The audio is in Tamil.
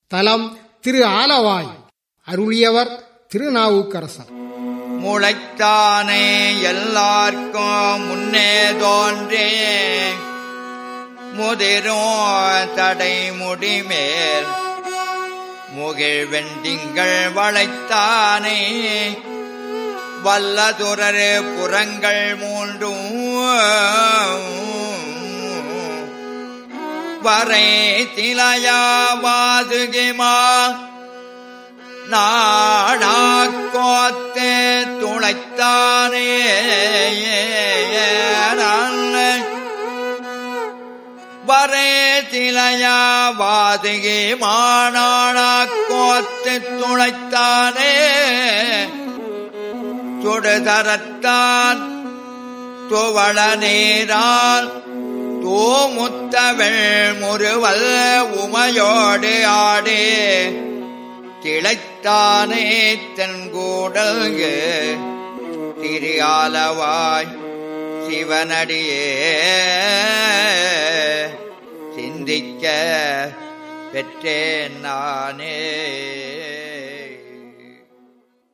தலம் திரு ஆலவாய் அருளியவர் திருநாவுக்கரசர் முளைத்தானே எல்லார்க்கும் முன்னே தோன்றே முதிரோ தடை முடிமேல் முகில் வெண்டிங்கள் வளைத்தானே வல்லதுரரு புறங்கள் மூன்றும் வரை திலையாவாதுகிமா நாடாக்கோத்தே துளைத்தானே வரே திலையாவாதுகி மானாக்கோத்து துளைத்தானே சுடுதரத்தான் துவள நேரால் தோமுத்தவள் முறுவல் உமையோடு ஆடே திளைத்தானே தென்கூடல்கு திரியாலவாய் சிவனடியே சிந்திக்க பெற்றேன் நானே